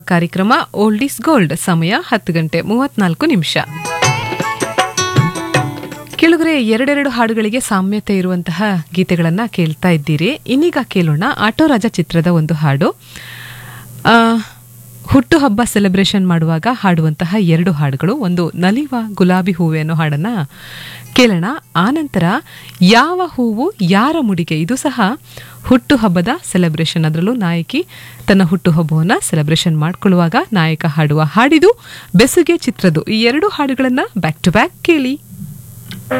ಕಾರ್ಯಕ್ರಮ old is gold ಸಮಯ ಹತ್ತು ಗಂಟೆ ಮೂವತ್ನಾಲ್ಕು ನಿಮಿಷ ಕೆಳಗರೆ ಎರಡೆರಡು ಹಾಡುಗಳಿಗೆ ಸಾಮ್ಯತೆ ಇರುವಂತಹ ಗೀತೆಗಳನ್ನ ಕೇಳ್ತಾ ಇದ್ದೀರಿ ಇನ್ನೀಗ ಕೇಳೋಣ ಆಟೋ ರಾಜ ಚಿತ್ರದ ಒಂದು ಹಾಡು ಆ, ಹುಟ್ಟುಹಬ್ಬ ಸೆಲೆಬ್ರೇಷನ್ ಮಾಡುವಾಗ ಹಾಡುವಂತಹ ಎರಡು ಹಾಡುಗಳು ಒಂದು ನಲಿವ ಗುಲಾಬಿ ಹೂವೆ ಅನ್ನೋ ಹಾಡನ್ನ ಕೇಳೋಣ ಆನಂತರ ಯಾವ ಹೂವು ಯಾರ ಮುಡಿಗೆ ಇದು ಸಹ ಹುಟ್ಟುಹಬ್ಬದ ಸೆಲೆಬ್ರೇಷನ್ ಅದರಲ್ಲೂ ನಾಯಕಿ ತನ್ನ ಹುಟ್ಟುಹಬ್ಬವನ್ನ ಸೆಲೆಬ್ರೇಷನ್ ಮಾಡ್ಕೊಳ್ಳುವಾಗ ನಾಯಕ ಹಾಡುವ ಹಾಡಿದು ಬೆಸುಗೆ ಚಿತ್ರದ್ದು ಈ ಎರಡು ಹಾಡುಗಳನ್ನ ಬ್ಯಾಕ್ ಟು ಬ್ಯಾಕ್ ಕೇಳಿ